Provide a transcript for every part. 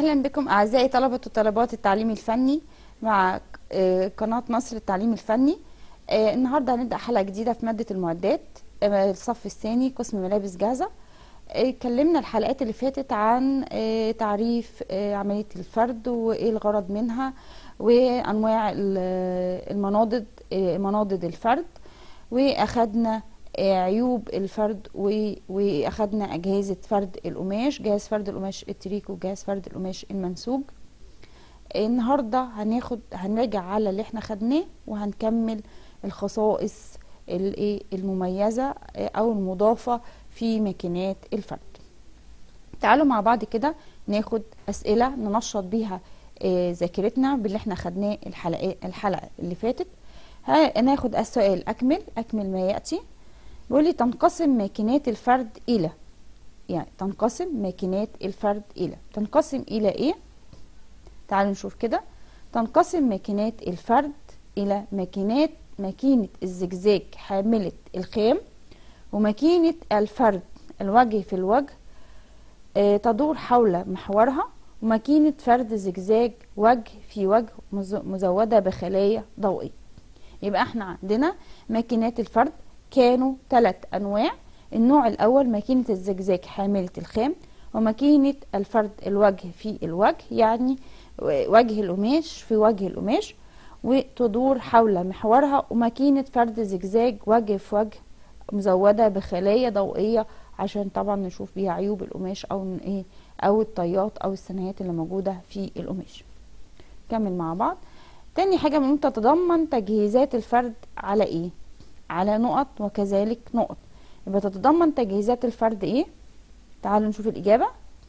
أهلا بكم أعزائي طلبة وطالبات التعليم الفني مع آه، قناة مصر التعليم الفني آه، النهاردة هنبدأ حلقة جديدة في مادة المعدات آه، الصف الثاني قسم ملابس جاهزة آه، اتكلمنا الحلقات اللي فاتت عن آه، تعريف آه، عملية الفرد وإيه الغرض منها وأنواع ال- المناضد آه، مناضد الفرد وأخدنا آه، عيوب الفرد و- واخدنا اجهزه فرد القماش جهاز فرد القماش التريكو وجهاز فرد القماش المنسوج النهارده هناخد هنراجع على اللي احنا خدناه وهنكمل الخصائص الايه المميزه آه، او المضافه في ماكينات الفرد تعالوا مع بعض كده ناخد اسئله ننشط بيها آه، ذاكرتنا باللي احنا خدناه الحلقه الحلقه اللي فاتت هناخد السؤال اكمل اكمل ما ياتي بيقول لي تنقسم ماكينات الفرد إلى يعني تنقسم ماكينات الفرد إلى تنقسم إلى إيه؟ تعالوا نشوف كده تنقسم ماكينات الفرد إلى ماكينات ماكينة الزجزاج حاملة الخام وماكينة الفرد الوجه في الوجه آه، تدور حول محورها وماكينة فرد زجزاج وجه في وجه مز- مزودة بخلايا ضوئية يبقى احنا عندنا ماكينات الفرد كانوا ثلاث انواع النوع الاول ماكينه الزجزاج حامله الخام وماكينه الفرد الوجه في الوجه يعني وجه القماش في وجه القماش وتدور حول محورها وماكينه فرد زجزاج وجه في وجه مزوده بخلايا ضوئيه عشان طبعا نشوف بيها عيوب القماش او ن- ايه او الطيات او الثنايات اللي موجوده في القماش كمل مع بعض تاني حاجه من تتضمن تجهيزات الفرد على ايه على نقط وكذلك نقط يبقى تتضمن تجهيزات الفرد ايه تعالوا نشوف الإجابة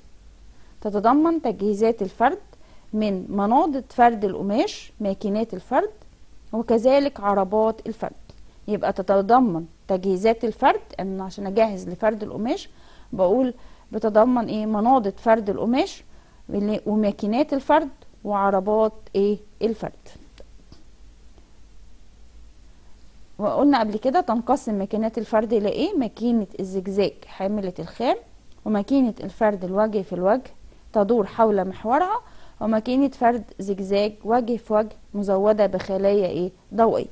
تتضمن تجهيزات الفرد من مناضد فرد القماش ماكينات الفرد وكذلك عربات الفرد يبقى تتضمن تجهيزات الفرد ان عشان اجهز لفرد القماش بقول بتضمن ايه مناضد فرد القماش واللي- وماكينات الفرد وعربات ايه الفرد وقلنا قبل كده تنقسم ماكينات الفرد الى ايه ماكينة الزجزاج حاملة الخام وماكينة الفرد الوجه في الوجه تدور حول محورها وماكينة فرد زجزاج وجه في وجه مزودة بخلايا ايه ضوئية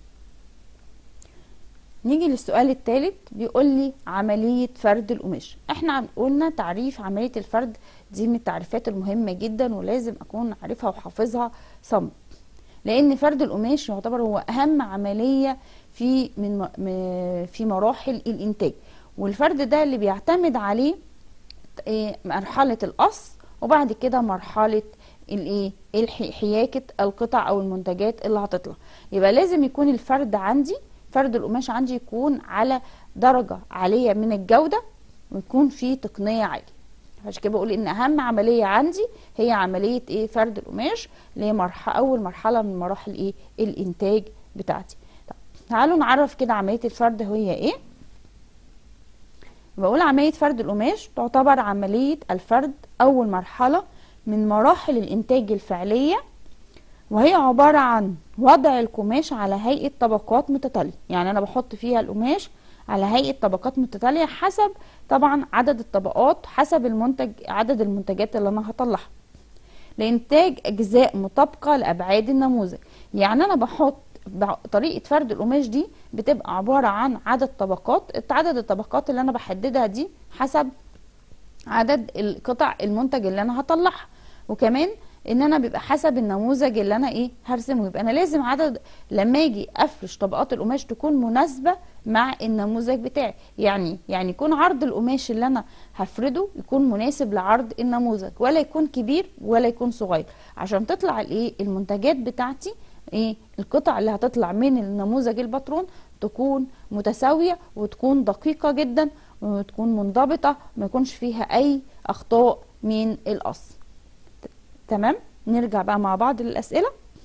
نيجي للسؤال الثالث بيقول لي عملية فرد القماش احنا عم- قلنا تعريف عملية الفرد دي من التعريفات المهمة جدا ولازم اكون عارفها وحافظها صم لان فرد القماش يعتبر هو اهم عمليه في من م- م- في مراحل الانتاج والفرد ده اللي بيعتمد عليه إيه، مرحله القص وبعد كده مرحله الايه الح- حياكه القطع او المنتجات اللي هتطلع يبقى لازم يكون الفرد عندي فرد القماش عندي يكون على درجه عاليه من الجوده ويكون فيه تقنيه عاليه عشان كده بقول ان اهم عمليه عندي هي عمليه ايه فرد القماش اللي هي مرحله اول مرحله من مراحل ايه الانتاج بتاعتي طب تعالوا نعرف كده عمليه الفرد هي ايه بقول عمليه فرد القماش تعتبر عمليه الفرد اول مرحله من مراحل الانتاج الفعليه وهي عبارة عن وضع القماش على هيئة طبقات متتالية يعني أنا بحط فيها القماش على هيئة طبقات متتالية حسب طبعا عدد الطبقات حسب المنتج عدد المنتجات اللي أنا هطلعها لإنتاج أجزاء مطابقة لأبعاد النموذج يعني أنا بحط بع- طريقة فرد القماش دي بتبقى عبارة عن عدد طبقات عدد الطبقات اللي أنا بحددها دي حسب عدد القطع المنتج اللي انا هطلعها وكمان ان انا بيبقى حسب النموذج اللي انا ايه هرسمه يبقى انا لازم عدد لما اجي افرش طبقات القماش تكون مناسبه مع النموذج بتاعي يعني يعني يكون عرض القماش اللي انا هفرده يكون مناسب لعرض النموذج ولا يكون كبير ولا يكون صغير عشان تطلع الايه المنتجات بتاعتي ايه القطع اللي هتطلع من النموذج الباترون تكون متساويه وتكون دقيقه جدا وتكون منضبطه ما يكونش فيها اي اخطاء من القص ت- تمام نرجع بقى مع بعض للاسئله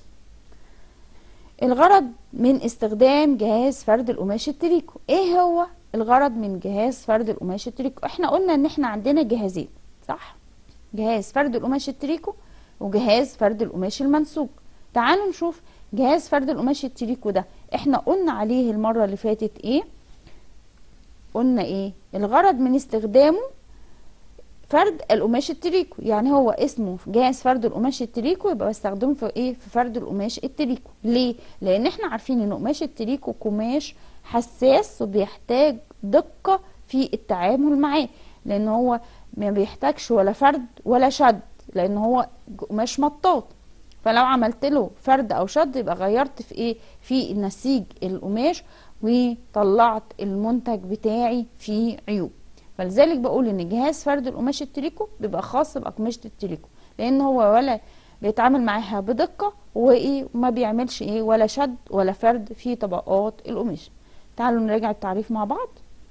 الغرض من استخدام جهاز فرد القماش التريكو ايه هو الغرض من جهاز فرد القماش التريكو احنا قلنا ان احنا عندنا جهازين صح جهاز فرد القماش التريكو وجهاز فرد القماش المنسوج تعالوا نشوف جهاز فرد القماش التريكو ده احنا قلنا عليه المرة اللي فاتت ايه قلنا ايه الغرض من استخدامه فرد القماش التريكو يعني هو اسمه جهاز فرد القماش التريكو يبقى بستخدمه في ايه في فرد القماش التريكو ليه لان احنا عارفين ان قماش التريكو قماش حساس وبيحتاج دقة في التعامل معاه لان هو ما بيحتاجش ولا فرد ولا شد لان هو قماش مطاط فلو عملت له فرد او شد يبقى غيرت في ايه في نسيج القماش وطلعت المنتج بتاعي فيه عيوب فلذلك بقول ان جهاز فرد القماش التريكو بيبقى خاص باقمشه التريكو لان هو ولا بيتعامل معاها بدقه وايه ما بيعملش ايه ولا شد ولا فرد في طبقات القماش تعالوا نراجع التعريف مع بعض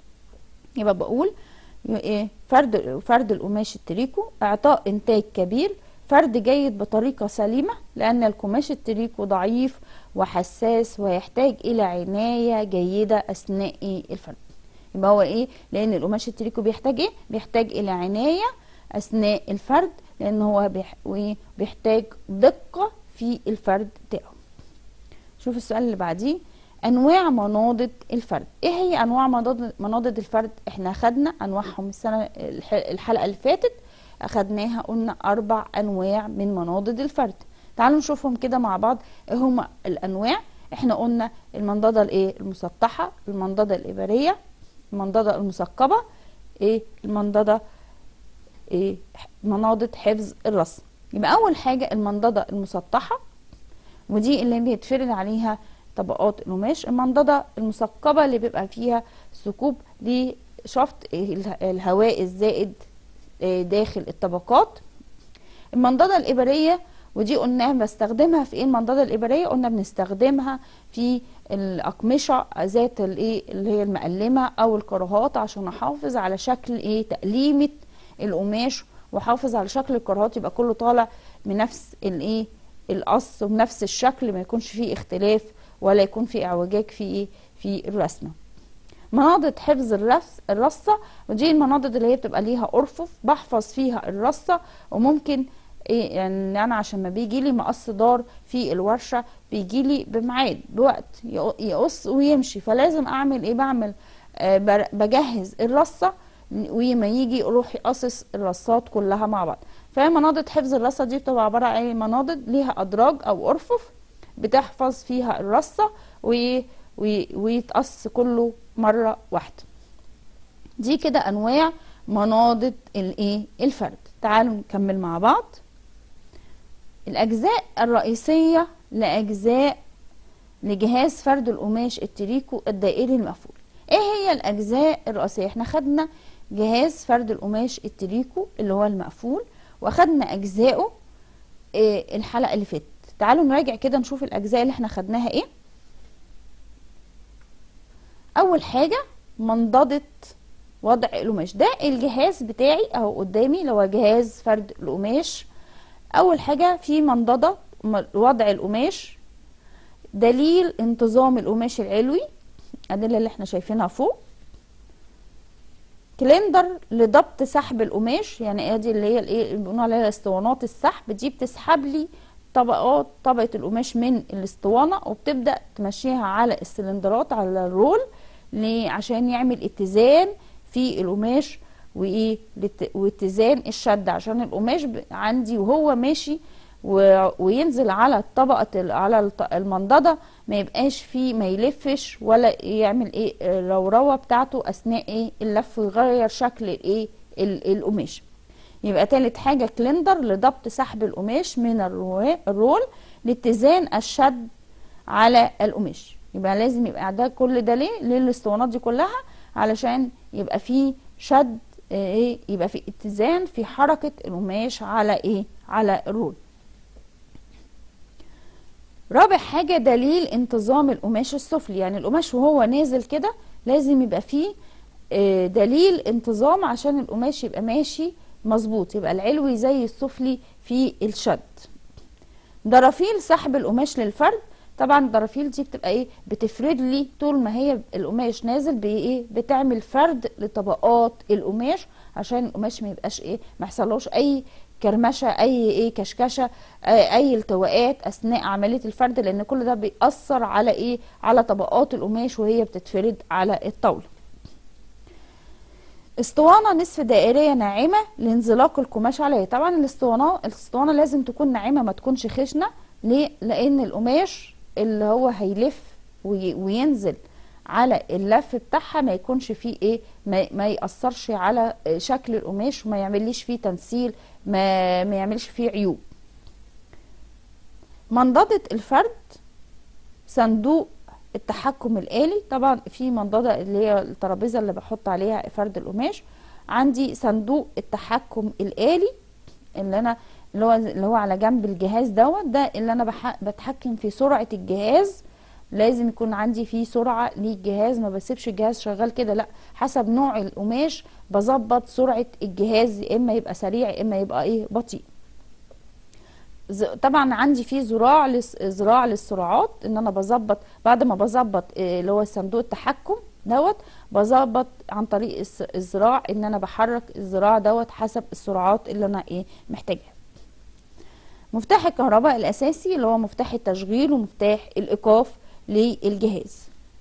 يبقى بقول ايه فرد فرد القماش التريكو اعطاء انتاج كبير فرد جيد بطريقة سليمة لأن القماش التريكو ضعيف وحساس ويحتاج إلى عناية جيدة أثناء الفرد يبقى هو إيه؟ لأن القماش التريكو بيحتاج إيه؟ بيحتاج إلى عناية أثناء الفرد لأن هو بيحتاج دقة في الفرد بتاعه شوف السؤال اللي بعديه انواع مناضد الفرد ايه هي انواع مناضد الفرد احنا خدنا انواعهم السنه الحلقه اللي فاتت اخدناها قلنا اربع انواع من مناضد الفرد تعالوا نشوفهم كده مع بعض ايه هما الانواع احنا قلنا المنضده الايه المسطحه المنضده الابريه المنضده المثقبه ايه المنضده ايه مناضد حفظ الرسم يبقى اول حاجه المنضده المسطحه ودي اللي بيتفرد عليها طبقات القماش المنضده المثقبه اللي بيبقى فيها ثقوب لشفط الهواء الزائد داخل الطبقات المنضده الابريه ودي قلنا بستخدمها في ايه المنضده الابريه قلنا بنستخدمها في الاقمشه ذات الايه اللي هي المقلمه او الكراهات عشان احافظ على شكل ايه تقليمه القماش واحافظ على شكل الكراهات يبقى كله طالع بنفس الايه القص وبنفس الشكل ما يكونش فيه اختلاف ولا يكون فيه اعوجاج في ايه في الرسمه مناضد حفظ الرس الرصه ودي المناضد اللي هي بتبقى ليها ارفف بحفظ فيها الرصه وممكن ايه يعني انا عشان ما بيجي لي مقص دار في الورشه بيجي لي بميعاد بوقت يقص ويمشي فلازم اعمل ايه بعمل آه بجهز الرصه وما يجي يروح يقصص الرصات كلها مع بعض فهي مناضد حفظ الرصه دي بتبقى عباره عن ايه مناضد ليها ادراج او ارفف بتحفظ فيها الرصه ويتقص كله مره واحده دي كده انواع مناضد الايه الفرد تعالوا نكمل مع بعض الاجزاء الرئيسيه لاجزاء لجهاز فرد القماش التريكو الدائري المقفول ايه هي الاجزاء الرئيسيه احنا خدنا جهاز فرد القماش التريكو اللي هو المقفول واخدنا اجزائه إيه الحلقه اللي فاتت تعالوا نراجع كده نشوف الاجزاء اللي احنا خدناها ايه اول حاجه منضده وضع القماش ده الجهاز بتاعي اهو قدامي اللي هو جهاز فرد القماش اول حاجه في منضده وضع القماش دليل انتظام القماش العلوي الادله اللي احنا شايفينها فوق كلندر لضبط سحب القماش يعني ادي اللي هي الايه اللي بنقول عليها اسطوانات السحب دي بتسحب لي طبقات طبقه القماش من الاسطوانه وبتبدا تمشيها على السلندرات على الرول عشان يعمل اتزان في القماش وايه واتزان الشد عشان القماش عندي وهو ماشي وينزل على طبقه على المنضده ما يبقاش فيه ما يلفش ولا يعمل ايه الروروه بتاعته اثناء ايه اللف ويغير شكل الايه القماش يبقى تالت حاجه كلندر لضبط سحب القماش من الرول لاتزان الشد على القماش يبقى لازم يبقى ده كل ده ليه للاسطوانات دي كلها علشان يبقى فيه شد ايه يبقى في اتزان في حركه القماش على ايه على الرول رابع حاجة دليل انتظام القماش السفلي يعني القماش وهو نازل كده لازم يبقى فيه دليل انتظام عشان القماش يبقى ماشي مظبوط يبقى العلوي زي السفلي في الشد ضرافيل سحب القماش للفرد طبعا الضرافيل دي بتبقى ايه بتفرد لي طول ما هي القماش نازل بايه بتعمل فرد لطبقات القماش عشان القماش ما يبقاش ايه ما يحصلوش اي كرمشه اي ايه كشكشه اي التواءات اثناء عمليه الفرد لان كل ده بيأثر على ايه على طبقات القماش وهي بتتفرد على الطاوله اسطوانة نصف دائرية ناعمة لانزلاق القماش عليها طبعا الاسطوانة الاسطوانة لازم تكون ناعمة ما تكونش خشنة ليه لان القماش اللي هو هيلف وي- وينزل على اللف بتاعها ما يكونش فيه ايه ما, ما يأثرش على شكل القماش وما يعمليش فيه تنسيل ما, ما يعملش فيه عيوب منضدة الفرد صندوق التحكم الآلي طبعا في منضدة اللي هي الترابيزة اللي بحط عليها فرد القماش عندي صندوق التحكم الآلي اللي انا اللي هو اللي هو على جنب الجهاز دوت ده اللي انا بح- بتحكم في سرعة الجهاز لازم يكون عندي فيه سرعة للجهاز ما بسيبش الجهاز شغال كده لا حسب نوع القماش بظبط سرعة الجهاز يا اما يبقى سريع يا اما يبقى ايه بطيء ز- طبعا عندي فيه زراع لس... زراع للسرعات ان انا بظبط بعد ما بظبط آه، اللي هو صندوق التحكم دوت بظبط عن طريق الس- الزراع ان انا بحرك الزراع دوت حسب السرعات اللي انا ايه محتاجها مفتاح الكهرباء الاساسي اللي هو مفتاح التشغيل ومفتاح الايقاف للجهاز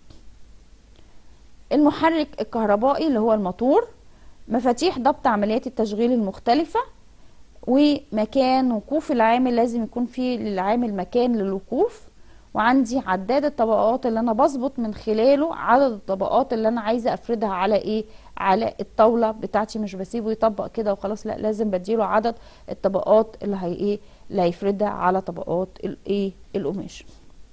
المحرك الكهربائي اللي هو الموتور مفاتيح ضبط عمليات التشغيل المختلفة ومكان وقوف العامل لازم يكون فيه للعامل مكان للوقوف وعندي عداد الطبقات اللي انا بظبط من خلاله عدد الطبقات اللي انا عايزه افردها على ايه على الطاوله بتاعتي مش بسيبه يطبق كده وخلاص لا لازم بديله عدد الطبقات اللي هي ايه اللي هيفردها على طبقات الايه القماش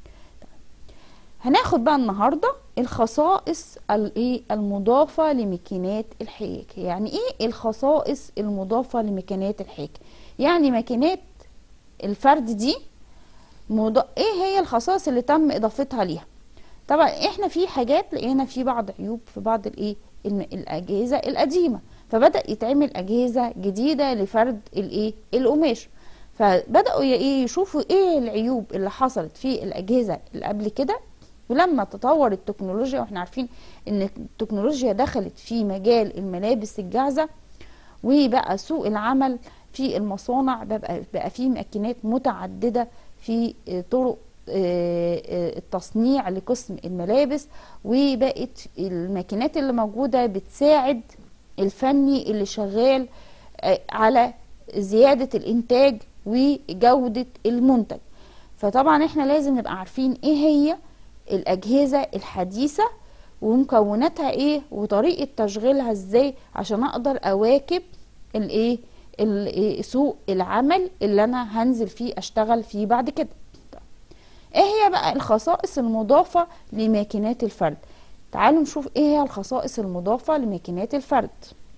هناخد بقى النهارده الخصائص الايه المضافه لماكينات الحياكه يعني ايه الخصائص المضافه لماكينات الحياكه يعني ماكينات الفرد دي مض... ايه هي الخصائص اللي تم اضافتها ليها طبعا احنا في حاجات لقينا في بعض عيوب في بعض الايه الم- الاجهزه القديمه فبدا يتعمل اجهزه جديده لفرد الايه القماش فبداوا ي- ايه يشوفوا ايه العيوب اللي حصلت في الاجهزه اللي قبل كده ولما تطور التكنولوجيا واحنا عارفين ان التكنولوجيا دخلت في مجال الملابس الجاهزه وبقى سوق العمل في المصانع بقى بقى فيه ماكينات متعدده في آه، طرق آه، آه، التصنيع لقسم الملابس وبقت الماكينات اللي موجوده بتساعد الفني اللي شغال آه، على زياده الانتاج وجوده المنتج فطبعا احنا لازم نبقى عارفين ايه هي الاجهزه الحديثه ومكوناتها ايه وطريقه تشغيلها ازاي عشان اقدر اواكب الايه ال- إيه سوق العمل اللي انا هنزل فيه اشتغل فيه بعد كده طيب. ايه هي بقى الخصائص المضافه لماكينات الفرد تعالوا نشوف ايه هي الخصائص المضافه لماكينات الفرد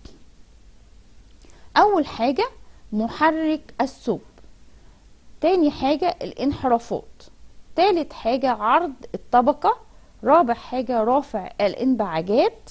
اول حاجه محرك الثوب تاني حاجة الانحرافات تالت حاجة عرض الطبقة رابع حاجة رافع الانبعاجات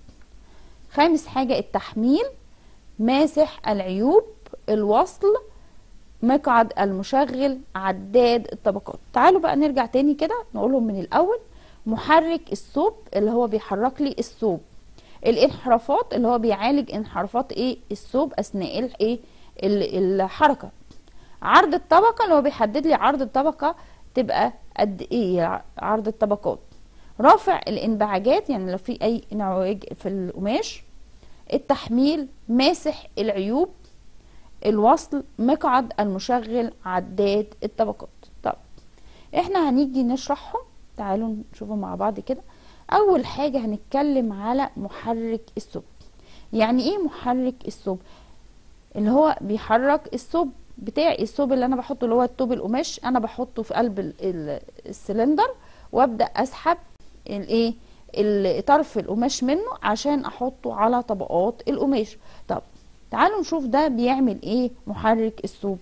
خامس حاجة التحميل ماسح العيوب الوصل مقعد المشغل عداد الطبقات تعالوا بقى نرجع تاني كده نقولهم من الأول محرك الثوب اللي هو بيحرك لي الثوب الانحرافات اللي هو بيعالج انحرافات ايه الثوب اثناء الايه ال- الحركه عرض الطبقة اللي هو بيحدد لي عرض الطبقة تبقى قد ايه ع- عرض الطبقات رافع الانبعاجات يعني لو في اي انعواج في القماش التحميل ماسح العيوب الوصل مقعد المشغل عداد الطبقات طب احنا هنيجي نشرحهم تعالوا نشوفهم مع بعض كده اول حاجة هنتكلم على محرك الثوب يعني ايه محرك الثوب اللي هو بيحرك الثوب بتاعي الثوب اللي انا بحطه اللي هو الثوب القماش انا بحطه في قلب ال- ال- السلندر وابدا اسحب الايه ال- طرف القماش منه عشان احطه على طبقات القماش طب تعالوا نشوف ده بيعمل ايه محرك الثوب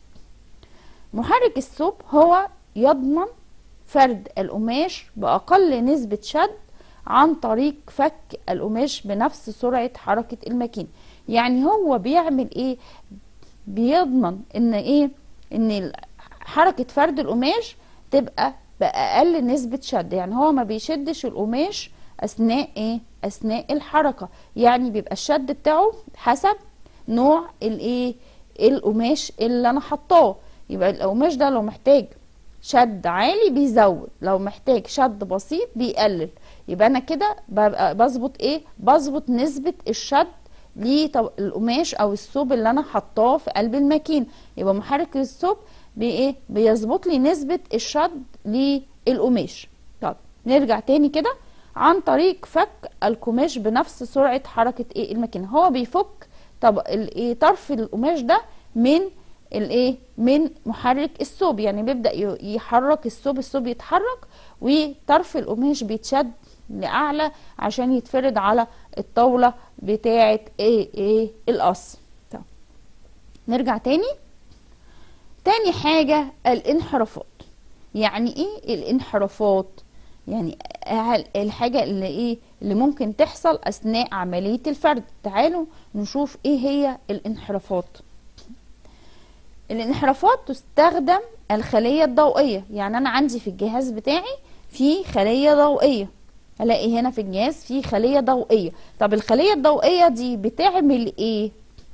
محرك الثوب هو يضمن فرد القماش باقل نسبه شد عن طريق فك القماش بنفس سرعه حركه الماكينه يعني هو بيعمل ايه بيضمن ان ايه ان ال- حركة فرد القماش تبقى بأقل نسبة شد يعني هو ما بيشدش القماش أثناء ايه أثناء الحركة يعني بيبقى الشد بتاعه حسب نوع الايه القماش اللي انا حطاه يبقى القماش ده لو محتاج شد عالي بيزود لو محتاج شد بسيط بيقلل يبقى انا كده ببقى بظبط ايه بظبط نسبة الشد للقماش او الثوب اللي انا حطاه في قلب الماكينه يبقى محرك الثوب بايه بيظبط لي نسبه الشد للقماش طب نرجع تاني كده عن طريق فك القماش بنفس سرعه حركه ايه الماكينه هو بيفك طب الايه طرف القماش ده من الايه من محرك الثوب يعني بيبدا يحرك الثوب الثوب يتحرك وطرف القماش بيتشد لاعلى عشان يتفرد على الطاوله بتاعه ايه ايه القص طب نرجع تاني تاني حاجه الانحرافات يعني ايه الانحرافات يعني الحاجه اللي ايه اللي ممكن تحصل اثناء عمليه الفرد تعالوا نشوف ايه هي الانحرافات الانحرافات تستخدم الخلية الضوئية يعني أنا عندي في الجهاز بتاعي في خلية ضوئية ألاقي هنا في الجهاز في خلية ضوئية طب الخلية الضوئية دي بتعمل إيه؟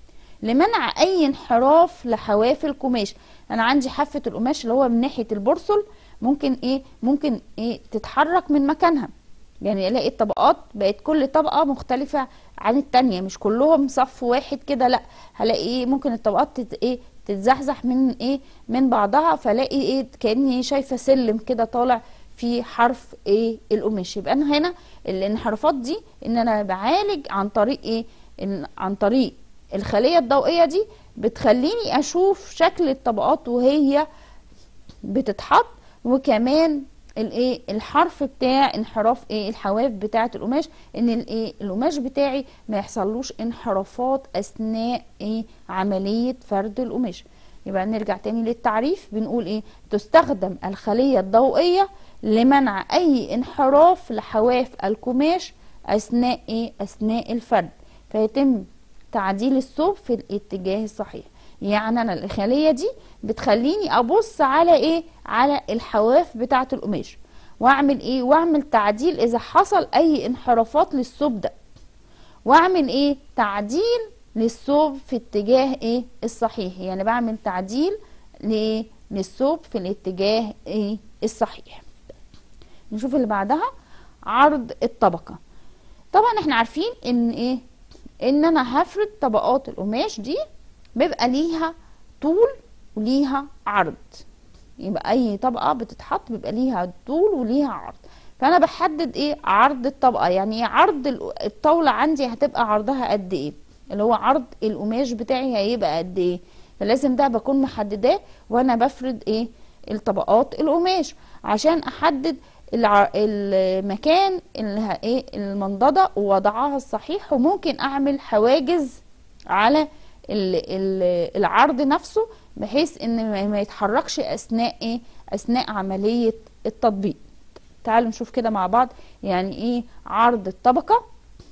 لمنع أي انحراف لحواف القماش أنا عندي حافة القماش اللي هو من ناحية البرسل ممكن إيه؟ ممكن إيه تتحرك من مكانها يعني الاقي الطبقات بقت كل طبقة مختلفة عن التانية مش كلهم صف واحد كده لا هلاقي ايه ممكن الطبقات تت ايه تتزحزح من ايه من بعضها فلاقي ايه كاني شايفه سلم كده طالع في حرف ايه القماش يبقى انا هنا الانحرافات دي ان انا بعالج عن طريق ايه إن عن طريق الخليه الضوئيه دي بتخليني اشوف شكل الطبقات وهي بتتحط وكمان الايه الحرف بتاع انحراف ايه الحواف بتاعه القماش ان الايه القماش بتاعي ما يحصلوش انحرافات اثناء ايه عمليه فرد القماش يبقى نرجع تاني للتعريف بنقول ايه تستخدم الخليه الضوئيه لمنع اي انحراف لحواف القماش اثناء ايه اثناء الفرد فيتم تعديل الثوب في الاتجاه الصحيح يعني انا الخليه دي بتخليني ابص على ايه على الحواف بتاعه القماش واعمل ايه واعمل تعديل اذا حصل اي انحرافات للثوب ده واعمل ايه تعديل للثوب في اتجاه ايه الصحيح يعني بعمل تعديل لايه للثوب في الاتجاه ايه الصحيح نشوف اللي بعدها عرض الطبقه طبعا احنا عارفين ان ايه ان انا هفرد طبقات القماش دي بيبقى ليها طول وليها عرض يبقى اي طبقه بتتحط بيبقى ليها طول وليها عرض فانا بحدد ايه عرض الطبقه يعني ايه عرض الطاوله عندي هتبقى عرضها قد ايه اللي هو عرض القماش بتاعي هيبقى قد ايه فلازم ده بكون محدداه وانا بفرد ايه الطبقات القماش عشان احدد الع... المكان اللي ايه المنضده ووضعها الصحيح وممكن اعمل حواجز على العرض نفسه بحيث ان ما يتحركش اثناء ايه اثناء عمليه التطبيق تعالوا نشوف كده مع بعض يعني ايه عرض الطبقه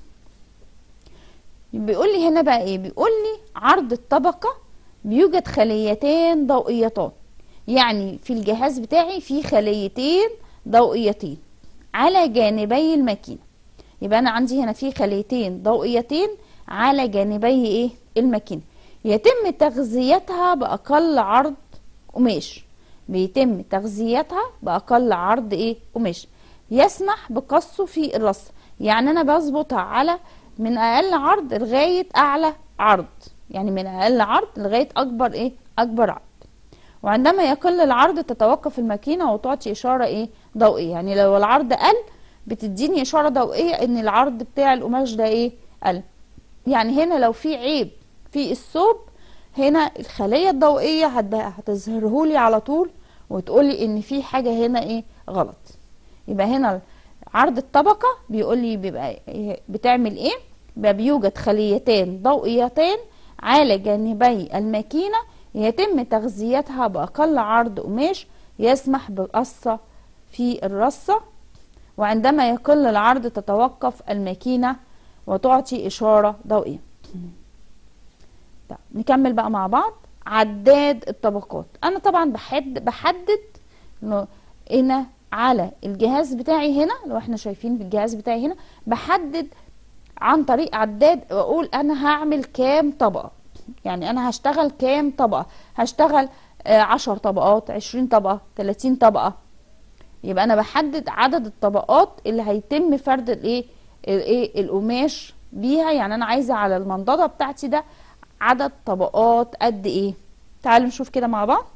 بيقول لي هنا بقى ايه بيقول لي عرض الطبقه بيوجد خليتين ضوئيتان يعني في الجهاز بتاعي في خليتين ضوئيتين على جانبي الماكينه يبقى انا عندي هنا في خليتين ضوئيتين على جانبي ايه الماكينه يتم تغذيتها باقل عرض قماش بيتم تغذيتها باقل عرض ايه قماش يسمح بقصه في الرص يعني انا بظبطها على من اقل عرض لغايه اعلى عرض يعني من اقل عرض لغايه اكبر ايه اكبر عرض وعندما يقل العرض تتوقف الماكينه وتعطي اشاره ايه ضوئيه يعني لو العرض قل بتديني اشاره ضوئيه ان العرض بتاع القماش ده ايه قل يعني هنا لو في عيب في الثوب هنا الخليه الضوئيه هتظهره لي على طول وتقول لي ان في حاجه هنا ايه غلط يبقى هنا عرض الطبقه بيقول لي بيبقى بتعمل ايه بيبقى بيوجد خليتان ضوئيتان على جانبي الماكينه يتم تغذيتها باقل عرض قماش يسمح بقصه في الرصه وعندما يقل العرض تتوقف الماكينه وتعطي اشاره ضوئيه طب نكمل بقى مع بعض عداد الطبقات انا طبعا بحد بحدد انه هنا على الجهاز بتاعي هنا لو احنا شايفين في الجهاز بتاعي هنا بحدد عن طريق عداد واقول انا هعمل كام طبقه يعني انا هشتغل كام طبقه هشتغل آه عشر طبقات عشرين طبقه تلاتين طبقه يبقى انا بحدد عدد الطبقات اللي هيتم فرد الايه الايه القماش بيها يعني انا عايزه على المنضده بتاعتي ده عدد طبقات قد ايه تعالوا نشوف كده مع بعض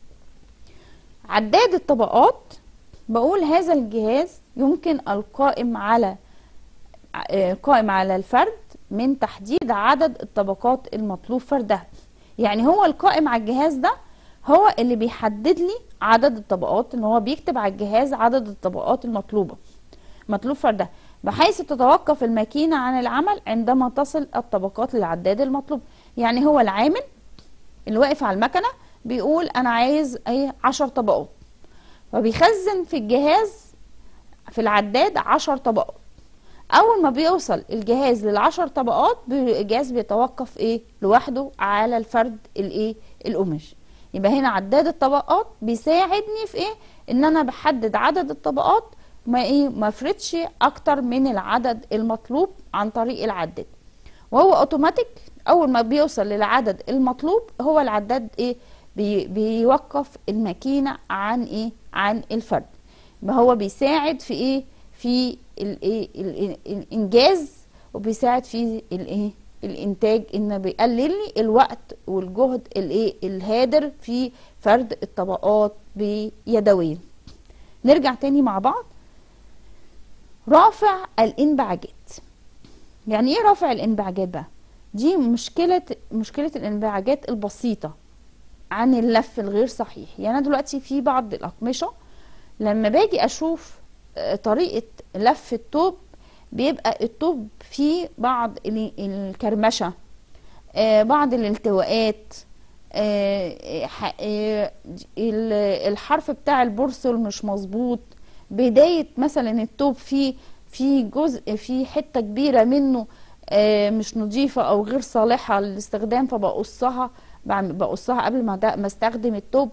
عداد الطبقات بقول هذا الجهاز يمكن القائم على آه، قائم على الفرد من تحديد عدد الطبقات المطلوب فردها يعني هو القائم على الجهاز ده هو اللي بيحدد لي عدد الطبقات ان هو بيكتب على الجهاز عدد الطبقات المطلوبه مطلوب فردها بحيث تتوقف الماكينة عن العمل عندما تصل الطبقات للعداد المطلوب يعني هو العامل اللي واقف على المكنة بيقول أنا عايز أي عشر طبقات فبيخزن في الجهاز في العداد عشر طبقات أول ما بيوصل الجهاز للعشر طبقات بي- الجهاز بيتوقف إيه لوحده على الفرد الإيه القماش يبقى هنا عداد الطبقات بيساعدني في إيه إن أنا بحدد عدد الطبقات ما ايه ما افرضش اكتر من العدد المطلوب عن طريق العداد وهو اوتوماتيك اول ما بيوصل للعدد المطلوب هو العداد ايه بي بيوقف الماكينه عن ايه عن الفرد ما هو بيساعد في ايه في الايه ال- الانجاز وبيساعد في الايه الانتاج انه بيقلل لي الوقت والجهد الايه الهادر في فرد الطبقات بيدويا نرجع تاني مع بعض رافع الانبعاجات يعني ايه رافع الانبعاجات بقى دي مشكلة مشكلة الانبعاجات البسيطة عن اللف الغير صحيح يعني انا دلوقتي في بعض الاقمشة لما باجي اشوف آه، طريقة لف التوب بيبقى التوب فيه بعض ال- الكرمشة آه، بعض الالتواءات آه، ح- آه، ال- الحرف بتاع البورصل مش مظبوط بداية مثلا التوب فيه في جزء في حتة كبيرة منه آه، مش نظيفة أو غير صالحة للاستخدام فبقصها بعم- بقصها قبل ما ده- ما استخدم التوب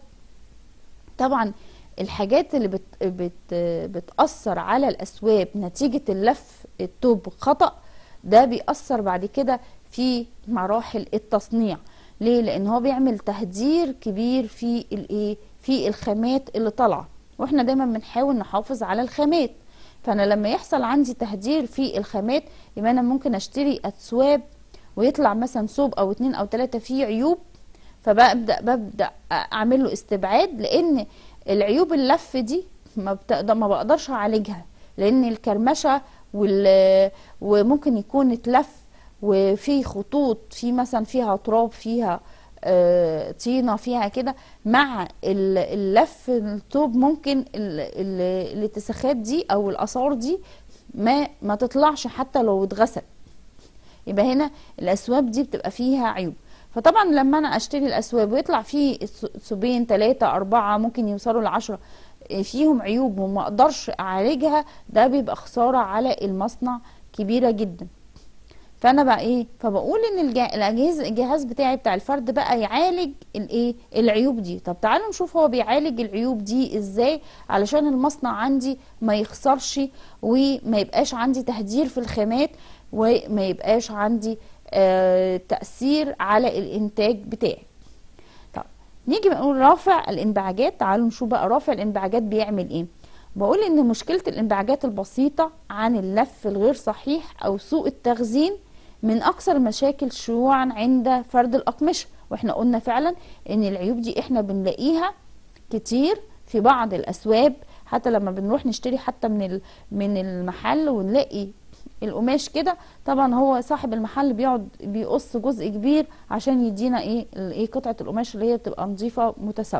طبعا الحاجات اللي بت بت بتأثر على الأسواب نتيجة اللف التوب خطأ ده بيأثر بعد كده في مراحل التصنيع ليه لأن هو بيعمل تهدير كبير في الايه في الخامات اللي طالعة واحنا دايما بنحاول نحافظ على الخامات فانا لما يحصل عندي تهدير في الخامات يبقى انا ممكن اشتري اسواب ويطلع مثلا ثوب او اتنين او تلاتة فيه عيوب فببدا ببدا اعمل له استبعاد لان العيوب اللف دي ما, بتقدر ما بقدرش اعالجها لان الكرمشه وال وممكن يكون اتلف وفي خطوط في مثلا فيها تراب فيها آه، طينه فيها كده مع ال- اللف الطوب ممكن ال- ال- الاتساخات دي او الاثار دي ما ما تطلعش حتى لو اتغسل يبقى هنا الاسواب دي بتبقى فيها عيوب فطبعا لما انا اشتري الاسواب ويطلع فيه ثوبين ثلاثة اربعة ممكن يوصلوا لعشرة فيهم عيوب وما اقدرش اعالجها ده بيبقى خسارة على المصنع كبيرة جدا فانا بقى ايه فبقول ان الجا- الاجهزه الجهاز بتاعي بتاع الفرد بقى يعالج الايه العيوب دي طب تعالوا نشوف هو بيعالج العيوب دي ازاي علشان المصنع عندي ما يخسرش وما يبقاش عندي تهدير في الخامات وما يبقاش عندي آه تأثير على الانتاج بتاعي طب نيجي بنقول رافع الانبعاجات تعالوا نشوف بقى رافع الانبعاجات بيعمل ايه بقول ان مشكلة الانبعاجات البسيطة عن اللف الغير صحيح او سوء التخزين من اكثر المشاكل شيوعا عند فرد الاقمشة واحنا قلنا فعلا ان العيوب دي احنا بنلاقيها كتير في بعض الاسواب حتى لما بنروح نشتري حتى من ال- من المحل ونلاقي القماش كده طبعا هو صاحب المحل بيقعد بيقص جزء كبير عشان يدينا ايه ال- ايه قطعة القماش اللي هي بتبقى نظيفة متساوية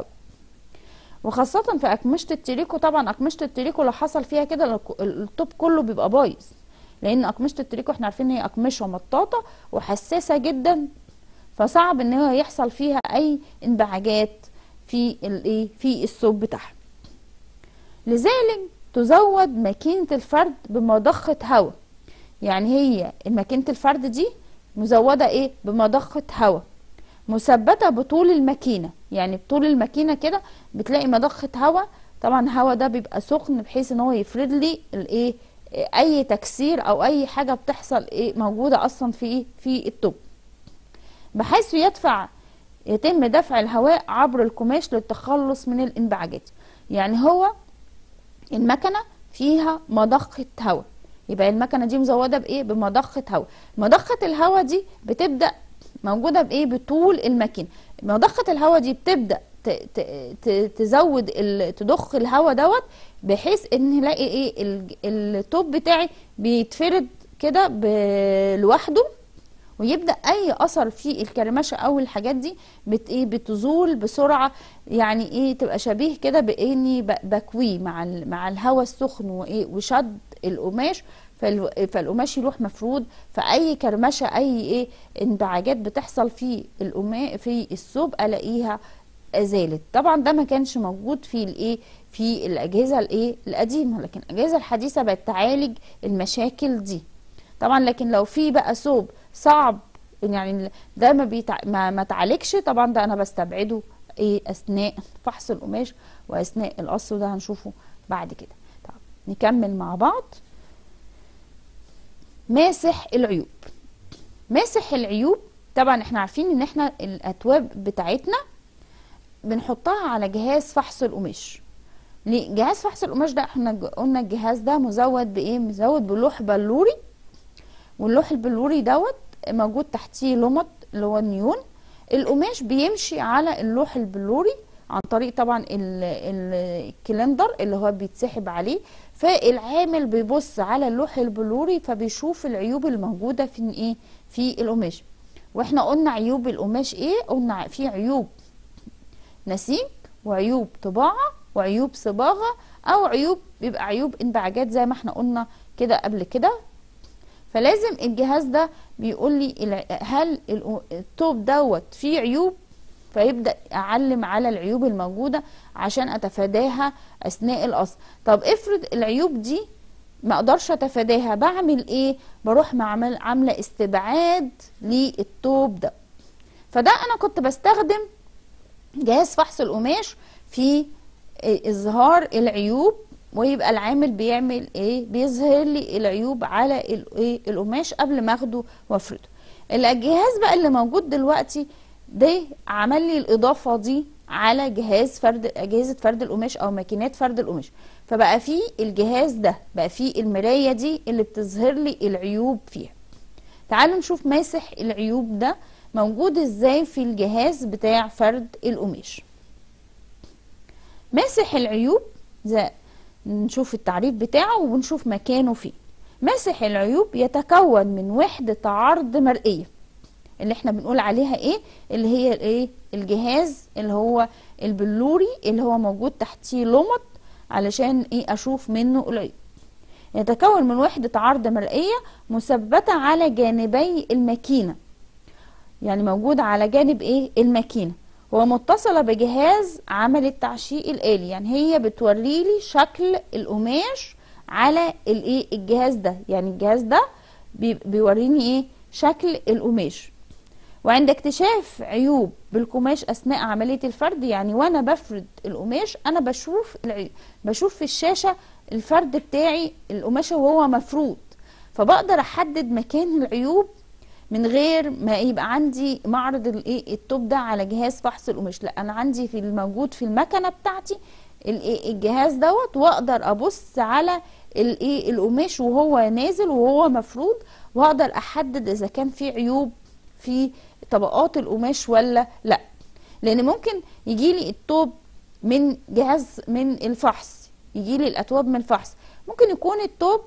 وخاصة في أقمشة التريكو طبعا أقمشة التريكو لو حصل فيها كده الك- التوب كله بيبقى بايظ لأن أقمشة التريكو احنا عارفين ان هي أقمشة مطاطة وحساسة جدا فصعب ان هو يحصل فيها أي انبعاجات في الايه في الثوب بتاعها لذلك تزود ماكينة الفرد بمضخة هواء يعني هي ماكينة الفرد دي مزودة ايه بمضخة هواء مثبتة بطول الماكينة يعني بطول الماكينة كده بتلاقي مضخة هواء طبعا الهواء ده بيبقى سخن بحيث ان هو يفرد لي الايه إيه، اي تكسير او اي حاجة بتحصل ايه موجودة اصلا في ايه في التوب بحيث يدفع يتم دفع الهواء عبر القماش للتخلص من الانبعاجات يعني هو المكنة فيها مضخة هواء يبقى المكنه دي مزوده بايه بمضخه هواء مضخه الهواء دي بتبدا موجوده بايه بطول الماكينه مضخه الهواء دي بتبدا ت- ت- ت- تزود ال- تضخ الهواء دوت بحيث ان نلاقي ايه ال- التوب بتاعي بيتفرد كده ب- لوحده ويبدا اي اثر في الكرمشه او الحاجات دي بت ايه بتزول بسرعه يعني ايه تبقى شبيه كده باني ب- بكويه مع ال- مع الهواء السخن وايه وشد القماش فال- فالقماش يروح مفرود فاي كرمشه اي ايه انبعاجات بتحصل في القما في الثوب الاقيها زالت طبعا ده ما كانش موجود في الايه في الاجهزه الايه القديمه لكن الاجهزه الحديثه بقت تعالج المشاكل دي طبعا لكن لو في بقى ثوب صعب يعني ده ما بيتع... ما, ما تعالجش طبعا ده انا بستبعده ايه اثناء فحص القماش واثناء القص وده هنشوفه بعد كده طب نكمل مع بعض ماسح العيوب ماسح العيوب طبعا احنا عارفين ان احنا الاتواب بتاعتنا بنحطها على جهاز فحص القماش ليه جهاز فحص القماش ده احنا ج- قلنا الجهاز ده مزود بايه مزود بلوح بلوري واللوح البلوري دوت موجود تحتيه لمط اللي هو النيون القماش بيمشي على اللوح البلوري عن طريق طبعا ال- ال- الكلندر اللي هو بيتسحب عليه فالعامل بيبص على اللوح البلوري فبيشوف العيوب الموجوده في ايه في القماش واحنا قلنا عيوب القماش ايه قلنا في عيوب نسيج وعيوب طباعة وعيوب صباغة أو عيوب بيبقى عيوب انبعاجات زي ما احنا قلنا كده قبل كده فلازم الجهاز ده بيقول لي الع- هل الأ- التوب دوت فيه عيوب فيبدأ أعلم على العيوب الموجودة عشان أتفاداها أثناء القص طب افرض العيوب دي ما اقدرش اتفاداها بعمل ايه بروح معمل عامله استبعاد للتوب ده فده انا كنت بستخدم جهاز فحص القماش في اظهار العيوب ويبقى العامل بيعمل ايه بيظهر لي العيوب على ال- إيه؟ القماش قبل ما اخده وافرده الجهاز بقى اللي موجود دلوقتي ده عمل لي الاضافه دي على جهاز فرد اجهزه فرد القماش او ماكينات فرد القماش فبقى فيه الجهاز ده بقى فيه المرايه دي اللي بتظهر لي العيوب فيها تعالوا نشوف ماسح العيوب ده موجود ازاي في الجهاز بتاع فرد القماش ماسح العيوب زي نشوف التعريف بتاعه ونشوف مكانه فين ماسح العيوب يتكون من وحدة عرض مرئية اللي احنا بنقول عليها ايه اللي هي الايه الجهاز اللي هو البلوري اللي هو موجود تحتيه لمط علشان ايه اشوف منه العيوب يتكون من وحدة عرض مرئية مثبتة على جانبي الماكينة يعني موجودة على جانب ايه الماكينة ومتصلة بجهاز عمل التعشيق الآلي يعني هي بتوري لي شكل القماش على الايه الجهاز ده يعني الجهاز ده بي- بيوريني ايه شكل القماش وعند اكتشاف عيوب بالقماش اثناء عمليه الفرد يعني وانا بفرد القماش انا بشوف العيوب بشوف في الشاشه الفرد بتاعي القماشه وهو مفرود فبقدر احدد مكان العيوب من غير ما يبقى عندي معرض الايه التوب ده على جهاز فحص القماش لا انا عندي في الموجود في المكنه بتاعتي الايه الجهاز دوت واقدر ابص على الايه القماش وهو نازل وهو مفروض واقدر احدد اذا كان في عيوب في طبقات القماش ولا لا لان ممكن يجي لي التوب من جهاز من الفحص يجي لي الاتواب من الفحص ممكن يكون التوب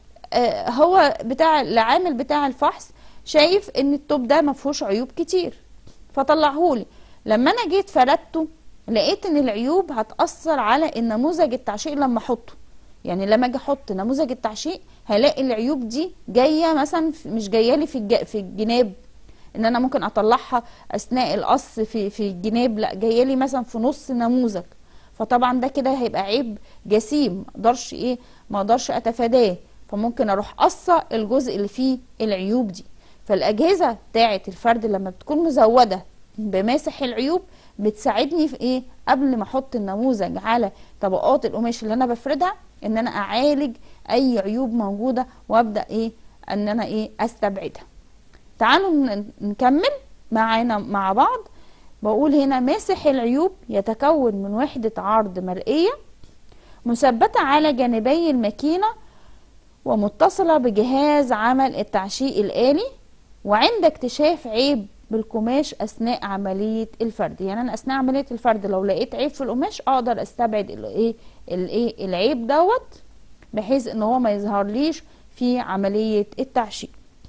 آه، هو بتاع العامل بتاع الفحص شايف ان التوب ده ما فيهوش عيوب كتير فطلعهولي لما انا جيت فردته لقيت ان العيوب هتاثر على النموذج التعشيق لما احطه يعني لما اجي احط نموذج التعشيق هلاقي العيوب دي جايه مثلا في- مش جايه لي في الج- في الجناب ان انا ممكن اطلعها اثناء القص في في الجناب لا جايه لي مثلا في نص نموذج فطبعا ده كده هيبقى عيب جسيم ما اقدرش ايه ما اقدرش اتفاداه فممكن اروح قصه الجزء اللي فيه العيوب دي فالاجهزه بتاعه الفرد لما بتكون مزوده بماسح العيوب بتساعدني في ايه قبل ما احط النموذج على طبقات القماش اللي انا بفردها ان انا اعالج اي عيوب موجوده وابدا ايه ان انا ايه استبعدها تعالوا ن- نكمل معانا مع بعض بقول هنا ماسح العيوب يتكون من وحدة عرض مرئية مثبتة على جانبي الماكينة ومتصلة بجهاز عمل التعشيق الآلي وعند اكتشاف عيب بالقماش أثناء عملية الفرد يعني أنا أثناء عملية الفرد لو لقيت عيب في القماش أقدر أستبعد الإيه الإيه العيب دوت بحيث إن هو ما يظهرليش في عملية التعشيق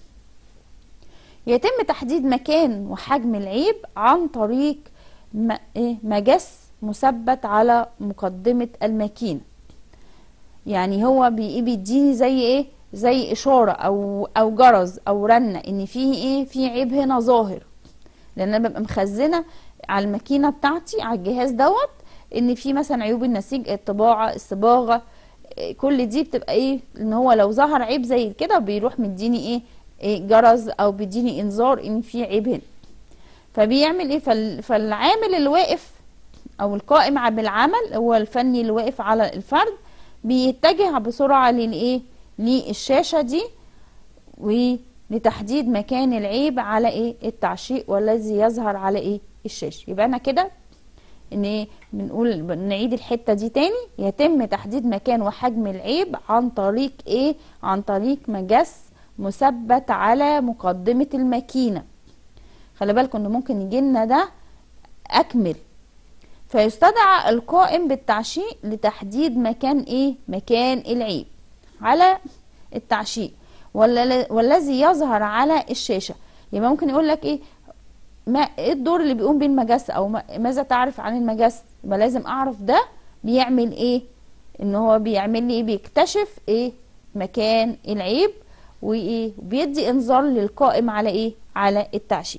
يتم تحديد مكان وحجم العيب عن طريق مجس مثبت على مقدمة الماكينة يعني هو بيديني زي ايه زي اشاره او او جرس او رنه ان في ايه في عيب هنا ظاهر لان انا ببقى مخزنه على الماكينه بتاعتي على الجهاز دوت ان في مثلا عيوب النسيج الطباعه الصباغه كل دي بتبقى ايه ان هو لو ظهر عيب زي كده بيروح مديني ايه, إيه جرس او بيديني انذار ان في عيب هنا فبيعمل ايه فالعامل اللي واقف او القائم بالعمل هو الفني اللي واقف على الفرد بيتجه بسرعة للايه للشاشة دي ولتحديد مكان العيب على ايه التعشيق والذي يظهر على ايه الشاشة يبقى انا كده ان ايه بنقول نعيد الحتة دي تاني يتم تحديد مكان وحجم العيب عن طريق ايه عن طريق مجس مثبت على مقدمة الماكينة خلي بالكم ان ممكن يجي لنا ده اكمل فيستدعى القائم بالتعشيق لتحديد مكان ايه مكان العيب على التعشيق والذي يظهر على الشاشه يبقى ممكن يقول لك ايه ما ايه الدور اللي بيقوم بيه المجس او ماذا تعرف عن المجس يبقى لازم اعرف ده بيعمل ايه ان هو بيعمل لي ايه بيكتشف ايه مكان العيب وايه بيدي انذار للقائم على ايه على التعشيق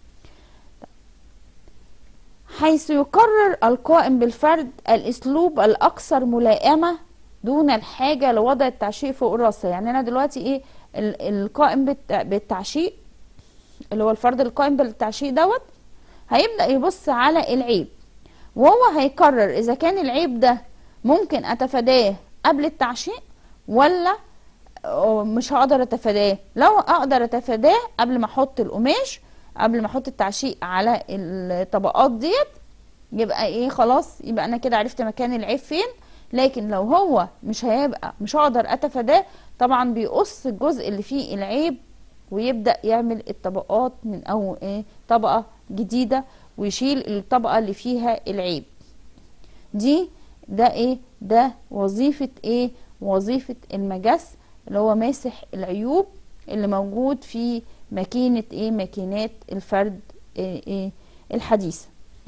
حيث يقرر القائم بالفرد الاسلوب الاكثر ملائمه دون الحاجه لوضع التعشيق فوق الراسه يعني انا دلوقتي ايه القائم بالتعشيق اللي هو الفرد القائم بالتعشيق دوت هيبدا يبص على العيب وهو هيقرر اذا كان العيب ده ممكن اتفاداه قبل التعشيق ولا مش هقدر اتفاداه لو اقدر اتفاداه قبل ما احط القماش قبل ما احط التعشيق على الطبقات ديت يبقى ايه خلاص يبقى انا كده عرفت مكان العيب فين لكن لو هو مش هيبقى مش هقدر اتفاداه طبعا بيقص الجزء اللي فيه العيب ويبدا يعمل الطبقات من او ايه طبقه جديده ويشيل الطبقه اللي فيها العيب دي ده ايه ده وظيفه ايه وظيفه المجس اللي هو ماسح العيوب اللي موجود في ماكينة ايه ماكينات الفرد إيه إيه الحديثة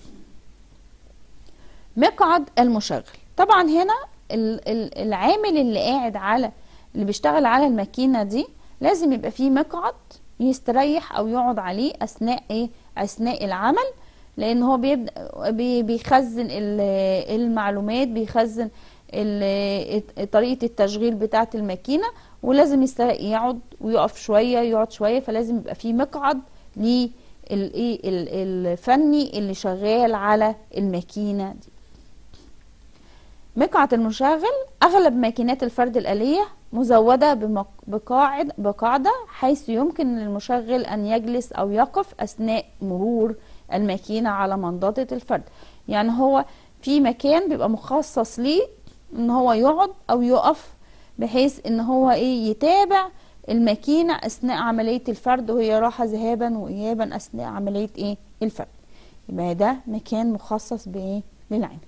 مقعد المشغل طبعا هنا العامل اللي قاعد على اللي بيشتغل على الماكينة دي لازم يبقى فيه مقعد يستريح او يقعد عليه اثناء ايه اثناء العمل لان هو بيبدا بيخزن المعلومات بيخزن طريقه التشغيل بتاعه الماكينه ولازم يقعد ويقف شويه يقعد شويه فلازم يبقى في مقعد للايه الفني اللي شغال على الماكينه دي مقعد المشغل اغلب ماكينات الفرد الاليه مزوده بقاعد بقاعده حيث يمكن للمشغل ان يجلس او يقف اثناء مرور الماكينه على منضده الفرد يعني هو في مكان بيبقى مخصص ليه ان هو يقعد او يقف بحيث ان هو ايه يتابع الماكينة اثناء عملية الفرد وهي راحة ذهابا وايابا اثناء عملية ايه الفرد يبقى ده مكان مخصص بايه للعين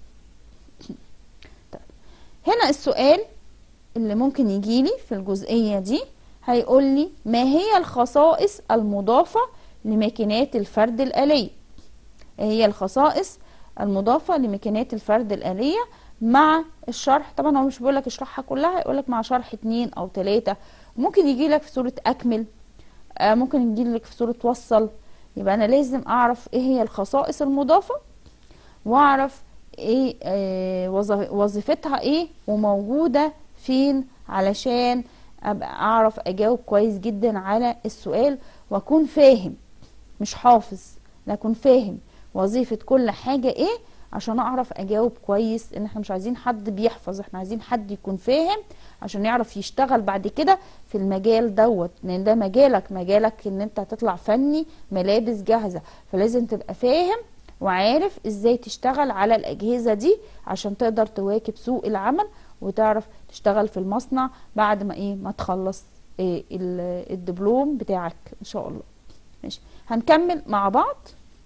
طيب. هنا السؤال اللي ممكن يجيلي في الجزئية دي هيقول لي ما هي الخصائص المضافة لماكينات الفرد الآلية ايه هي الخصائص المضافة لماكينات الفرد الآلية مع الشرح طبعا هو مش بيقول لك اشرحها كلها يقول لك مع شرح اتنين او تلاتة ممكن يجي لك في صورة اكمل آه ممكن يجي لك في صورة وصل يبقى انا لازم اعرف ايه هي الخصائص المضافة واعرف ايه آه وظيفتها ايه وموجودة فين علشان ابقى اعرف اجاوب كويس جدا على السؤال واكون فاهم مش حافظ لكن فاهم وظيفة كل حاجة ايه عشان اعرف اجاوب كويس ان احنا مش عايزين حد بيحفظ احنا عايزين حد يكون فاهم عشان يعرف يشتغل بعد كده في المجال دوت لان ده مجالك مجالك ان انت هتطلع فني ملابس جاهزه فلازم تبقى فاهم وعارف ازاي تشتغل على الاجهزه دي عشان تقدر تواكب سوق العمل وتعرف تشتغل في المصنع بعد ما ايه ما تخلص إيه الدبلوم بتاعك ان شاء الله ماشي هنكمل مع بعض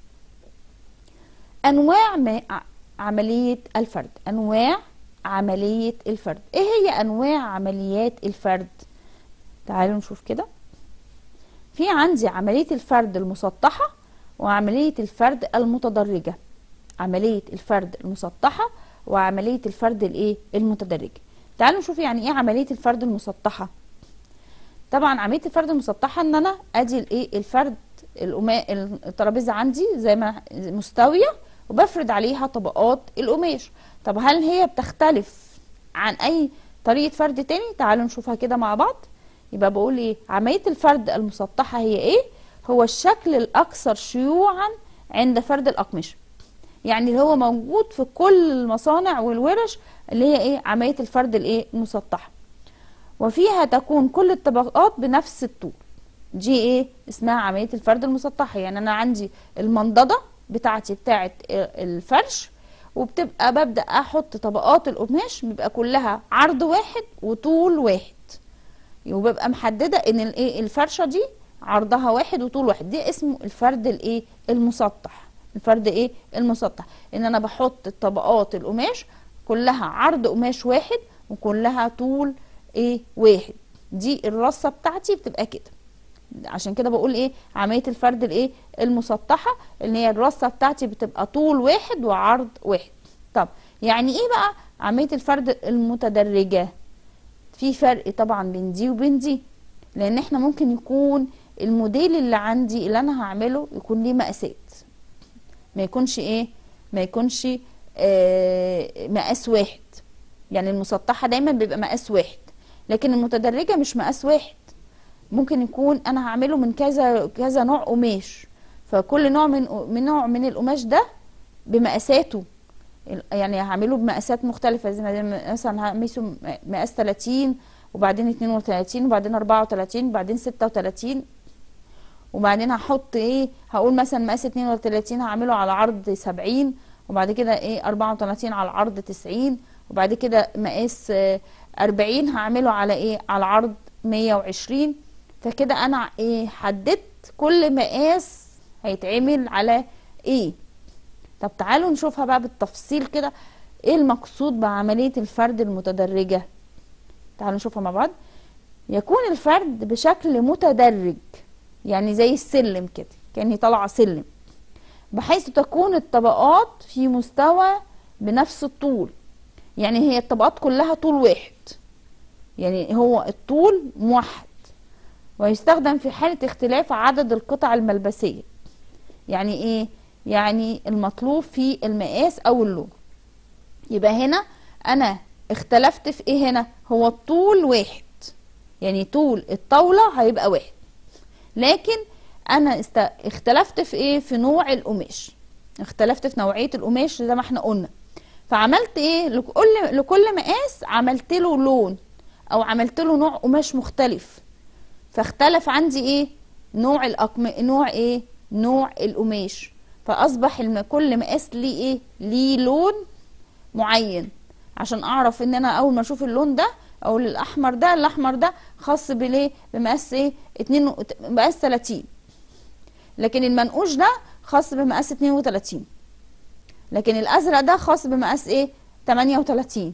انواع ما عملية الفرد انواع عملية الفرد ايه هي انواع عمليات الفرد تعالوا نشوف كده في عندي عملية الفرد المسطحة وعملية الفرد المتدرجة عملية الفرد المسطحة وعملية الفرد الايه المتدرجة تعالوا نشوف يعني ايه عملية الفرد المسطحة طبعا عملية الفرد المسطحة ان انا ادي الايه الفرد الترابيزة عندي زي ما مستوية وبفرد عليها طبقات القماش طب هل هي بتختلف عن اي طريقة فرد تاني تعالوا نشوفها كده مع بعض يبقى بقول ايه عملية الفرد المسطحة هي ايه هو الشكل الاكثر شيوعا عند فرد الاقمشة يعني اللي هو موجود في كل المصانع والورش اللي هي ايه عملية الفرد الايه المسطحة وفيها تكون كل الطبقات بنفس الطول دي ايه اسمها عملية الفرد المسطحة يعني انا عندي المنضدة بتاعتي بتاعت الفرش وبتبقى ببدأ احط طبقات القماش بيبقى كلها عرض واحد وطول واحد وببقى محددة ان الايه الفرشة دي عرضها واحد وطول واحد دي اسمه الفرد الايه المسطح الفرد ايه المسطح ان انا بحط الطبقات القماش كلها عرض قماش واحد وكلها طول ايه واحد دي الرصة بتاعتي بتبقى كده عشان كده بقول ايه عمليه الفرد الايه المسطحه اللي هي الرصه بتاعتي بتبقى طول واحد وعرض واحد طب يعني ايه بقى عمليه الفرد المتدرجه في فرق طبعا بين دي وبين دي لان احنا ممكن يكون الموديل اللي عندي اللي انا هعمله يكون ليه مقاسات ما يكونش ايه ما يكونش آه مقاس واحد يعني المسطحه دايما بيبقى مقاس واحد لكن المتدرجه مش مقاس واحد ممكن يكون انا هعمله من كذا كذا نوع قماش فكل نوع من من نوع من القماش ده بمقاساته يعني هعمله بمقاسات مختلفة زي ما مثلا هقمسه مقاس 30 وبعدين 32 وبعدين 34 وبعدين 36 وبعدين هحط ايه هقول مثلا مقاس 32 هعمله على عرض 70 وبعد كده ايه 34 على العرض 90 وبعد كده مقاس 40 هعمله على ايه على العرض 120 فكده انا ايه حددت كل مقاس هيتعمل على ايه طب تعالوا نشوفها بقى بالتفصيل كده ايه المقصود بعملية الفرد المتدرجة تعالوا نشوفها مع بعض يكون الفرد بشكل متدرج يعني زي السلم كده كأني طالعة سلم بحيث تكون الطبقات في مستوى بنفس الطول يعني هي الطبقات كلها طول واحد يعني هو الطول موحد ويستخدم في حالة اختلاف عدد القطع الملبسية يعني ايه يعني المطلوب في المقاس او اللون يبقى هنا انا اختلفت في ايه هنا هو الطول واحد يعني طول الطاولة هيبقى واحد لكن انا است... اختلفت في ايه في نوع القماش اختلفت في نوعية القماش زي ما احنا قلنا فعملت ايه لكل لكل مقاس عملت له لون او عملت له نوع قماش مختلف فاختلف عندي ايه نوع الأقم... نوع ايه نوع القماش فاصبح الم... كل مقاس ليه ايه ليه لون معين عشان اعرف ان انا اول ما اشوف اللون ده اقول الاحمر ده الاحمر ده خاص بالايه بمقاس ايه 2 مقاس 30 لكن المنقوش ده خاص بمقاس 32 لكن الازرق ده خاص بمقاس ايه 38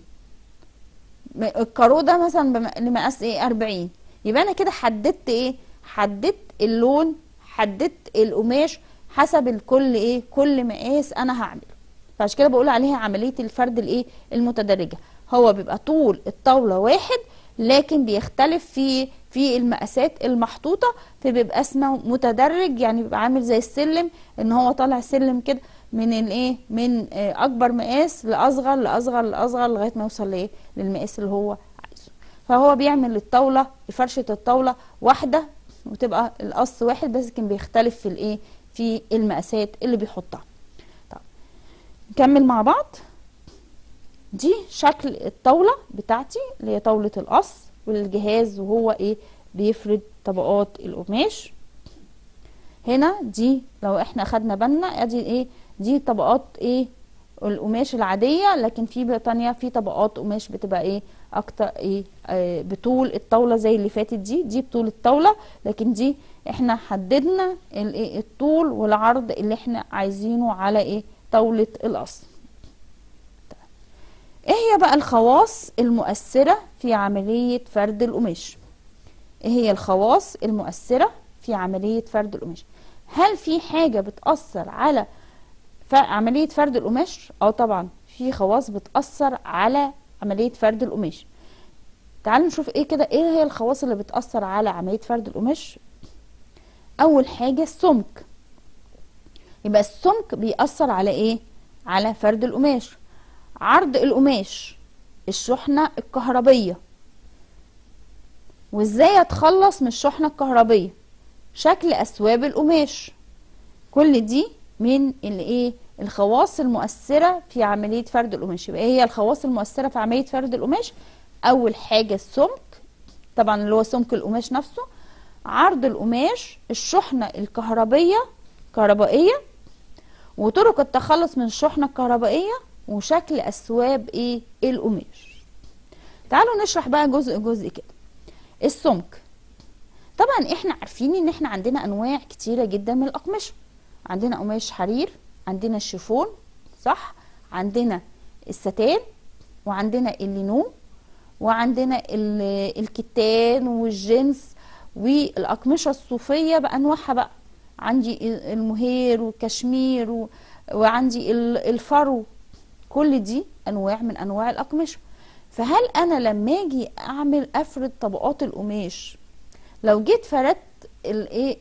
الكارو ده مثلا بم... لمقاس ايه 40 يبقى انا كده حددت ايه حددت اللون حددت القماش حسب الكل ايه كل مقاس انا هعمله فعشان كده بقول عليها عمليه الفرد الايه المتدرجه هو بيبقى طول الطاوله واحد لكن بيختلف في في المقاسات المحطوطه فبيبقى اسمه متدرج يعني بيبقى عامل زي السلم ان هو طالع سلم كده من الايه من اكبر مقاس لاصغر لاصغر لاصغر لغايه ما يوصل لايه للمقاس اللي هو عايزه فهو بيعمل الطاوله فرشه الطاوله واحده وتبقى القص واحد بس كان بيختلف في الايه في المقاسات اللي بيحطها طب نكمل مع بعض دي شكل الطاوله بتاعتي اللي هي طاوله القص والجهاز وهو ايه بيفرد طبقات القماش هنا دي لو احنا خدنا بالنا ادي ايه دي طبقات ايه القماش العاديه لكن في بقى تانية في طبقات قماش بتبقى ايه اكتر ايه آه بطول الطاوله زي اللي فاتت دي دي بطول الطاوله لكن دي احنا حددنا الايه الطول والعرض اللي احنا عايزينه على ايه طاوله الاصل ايه هي بقى الخواص المؤثره في عمليه فرد القماش ايه هي الخواص المؤثره في عمليه فرد القماش هل في حاجه بتاثر على عمليه فرد القماش اه طبعا في خواص بتاثر على عمليه فرد القماش تعالوا نشوف ايه كده ايه هي الخواص اللي بتاثر على عمليه فرد القماش اول حاجه السمك يبقى السمك بيأثر على ايه على فرد القماش عرض القماش الشحنة الكهربية وازاي اتخلص من الشحنة الكهربية شكل اسواب القماش كل دي من الايه الخواص المؤثرة في عملية فرد القماش يبقى هي الخواص المؤثرة في عملية فرد القماش اول حاجة السمك طبعا اللي هو سمك القماش نفسه عرض القماش الشحنة الكهربية كهربائية وطرق التخلص من الشحنة الكهربائية وشكل أسواب إيه القماش تعالوا نشرح بقى جزء جزء كده السمك طبعا احنا عارفين ان احنا عندنا انواع كتيرة جدا من الاقمشة عندنا قماش حرير عندنا الشيفون صح عندنا الستان وعندنا اللينو وعندنا الكتان والجنس والاقمشه الصوفيه بانواعها بقى عندي المهير والكشمير و... وعندي الفرو كل دي انواع من انواع الاقمشه فهل انا لما اجي اعمل افرد طبقات القماش لو جيت فردت الايه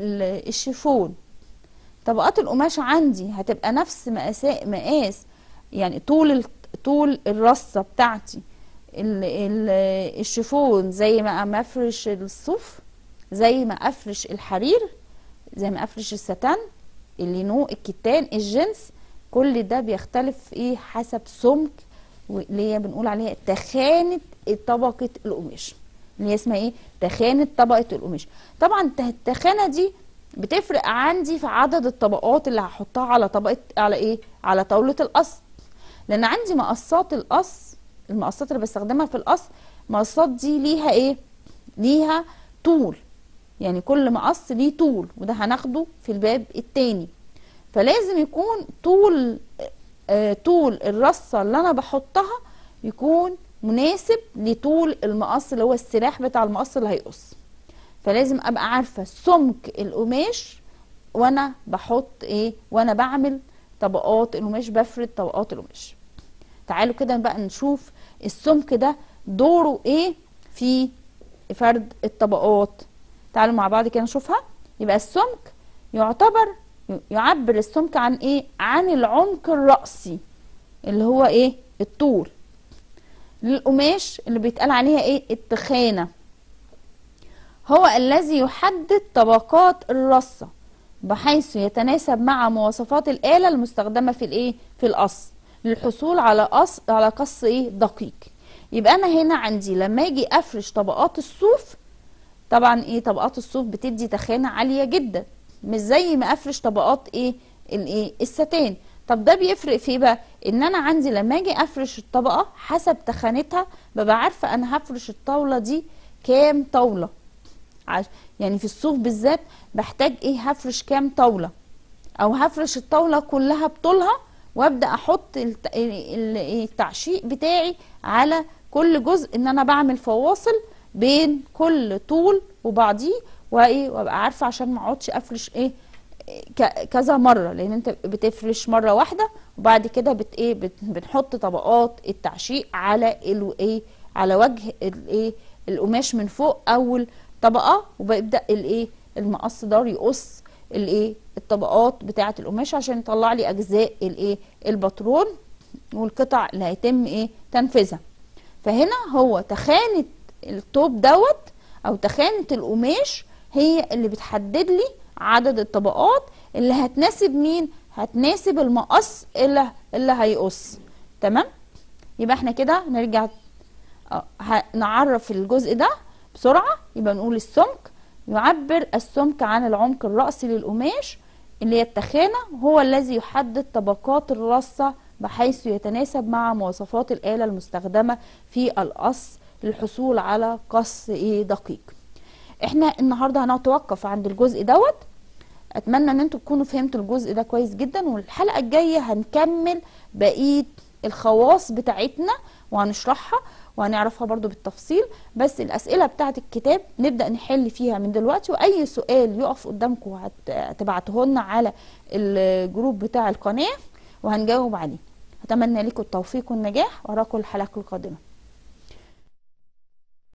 الشيفون طبقات القماش عندي هتبقى نفس مقاس مقاس يعني طول طول الرصه بتاعتي ال ال الشيفون زي ما افرش الصوف زي ما افرش الحرير زي ما افرش الستان اللينو الكتان الجنس كل ده بيختلف ايه حسب سمك اللي هي بنقول عليها تخانه طبقه القماش اللي هي اسمها ايه تخانه طبقه القماش طبعا التخانه دي بتفرق عندي في عدد الطبقات اللي هحطها على طبقه على ايه على طاوله القص لان عندي مقصات القص المقصات اللي بستخدمها في القص المقصات دي ليها ايه ليها طول يعني كل مقص ليه طول وده هناخده في الباب التاني فلازم يكون طول آه طول الرصة اللي انا بحطها يكون مناسب لطول المقص اللي هو السلاح بتاع المقص اللي هيقص فلازم ابقى عارفة سمك القماش وانا بحط ايه وانا بعمل طبقات القماش بفرد طبقات القماش تعالوا كده بقى نشوف السمك ده دوره ايه في فرد الطبقات تعالوا مع بعض كده نشوفها يبقى السمك يعتبر يعبر السمك عن ايه عن العمق الرأسي اللي هو ايه الطول للقماش اللي بيتقال عليها ايه التخانة هو الذي يحدد طبقات الرصة بحيث يتناسب مع مواصفات الآلة المستخدمة في الايه في القص للحصول على قص على قص ايه دقيق يبقى انا هنا عندي لما اجي افرش طبقات الصوف طبعا ايه طبقات الصوف بتدي تخانه عاليه جدا مش زي ما افرش طبقات ايه الايه الستان طب ده بيفرق في ايه بقى ان انا عندي لما اجي افرش الطبقه حسب تخانتها ببقى عارفه انا هفرش الطاوله دي كام طاوله يعني في الصوف بالذات بحتاج ايه هفرش كام طاوله او هفرش الطاوله كلها بطولها وابدا احط التعشيق بتاعي على كل جزء ان انا بعمل فواصل بين كل طول وبعضيه وايه وابقى عارفه عشان ما اقعدش افرش ايه كذا مره لان انت بتفرش مره واحده وبعد كده بت ايه بت بنحط طبقات التعشيق على الايه على وجه الايه القماش من فوق اول طبقه وبيبدا الايه المقص ده يقص الايه الطبقات بتاعه القماش عشان يطلع لي اجزاء الايه الباترون والقطع اللي هيتم ايه تنفيذها فهنا هو تخانه الطوب دوت او تخانه القماش هي اللي بتحدد لي عدد الطبقات اللي هتناسب مين هتناسب المقص اللي اللي هيقص تمام يبقى احنا كده نرجع نعرف الجزء ده بسرعه يبقى نقول السمك يعبر السمك عن العمق الرأسي للقماش اللي هي التخانة هو الذي يحدد طبقات الرصة بحيث يتناسب مع مواصفات الآلة المستخدمة في القص للحصول على قص ايه دقيق احنا النهارده هنتوقف عند الجزء دوت اتمنى ان انتوا تكونوا فهمتوا الجزء ده كويس جدا والحلقه الجايه هنكمل بقيه الخواص بتاعتنا وهنشرحها وهنعرفها برضو بالتفصيل بس الاسئله بتاعه الكتاب نبدا نحل فيها من دلوقتي واي سؤال يقف قدامكم هتبعتوه لنا على الجروب بتاع القناه وهنجاوب عليه اتمنى لكم التوفيق والنجاح واراكم الحلقه القادمه